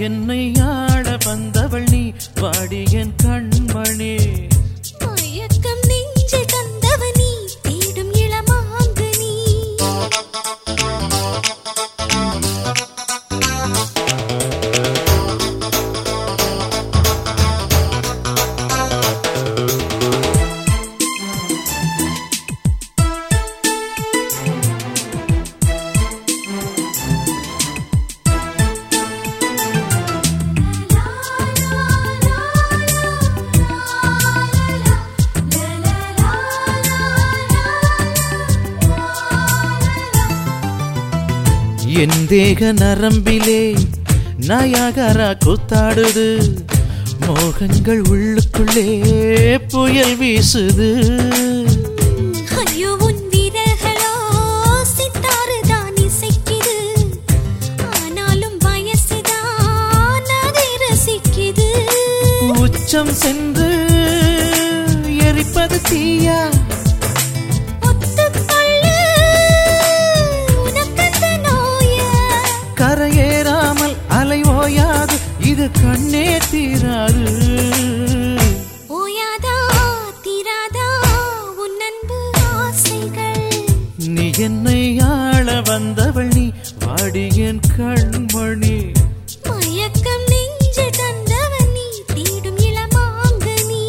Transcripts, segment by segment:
என்னை ஆள வந்தவள் நீ வாடி என் கண்மணி மயக்கம் நெஞ்சு தந்தவனி தேடும் இளமாங்கு நீ என் தேக நரம்பிலே நயாகரா கூத்தாடுது மோகங்கள் உள்ளுக்குள்ளே புயல் வீசுது ஐயோ உன் விரல்களோ சித்தாறுதான் இசைக்குது ஆனாலும் வயசுதான் அதை ரசிக்குது உச்சம் சென்று எரிப்பது தீயா ஒத்துக்கொள்ளு உனக்கந்த நோய கரையேறாமல் அலை ஓயாது இது கண்ணே தீராது ஓயாதா தீராதா உன் அன்பு ஆசைகள் நீ என்னை ஆள வந்தவள் நீ வாடி என் கண்மணி மயக்கம் நெஞ்சு தந்தவன் நீ தேடும் இளமாங்கு நீ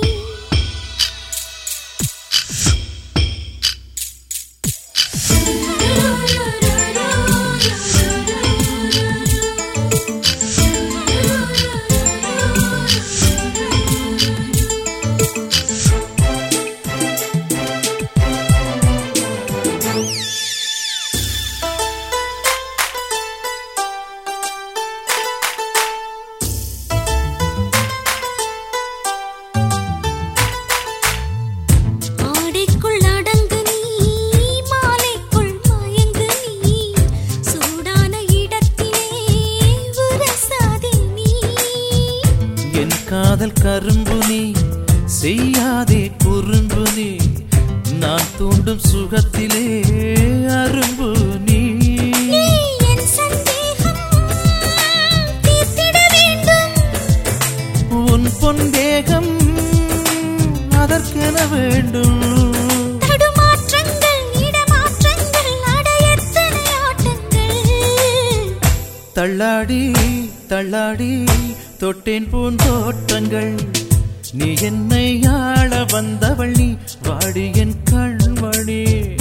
ஆடைக்குள் அடங்கு நீ மாலைக்குள் மயங்கு நீ சூடான இடத்திலே உரசாதே நீ என் காதல் கரும்பு நீ செய்யாதே குறும்பு நீ நான் தூண்டும் சுகத்திலே அரும்பு நீ நீ என் சந்தேகம் தீர்த்திட வேண்டும் உன் பொன்தேகம் அதற்கென வேண்டும் தடுமாற்றங்கள் இடமாற்றங்கள் அட எத்தனை ஆட்டங்கள் தள்ளாடி தள்ளாடி தொட்டேன் பூந்தோட்டங்கள் நீ என்னை ஆள வந்தவள் நீ வாடி என் கண்மணி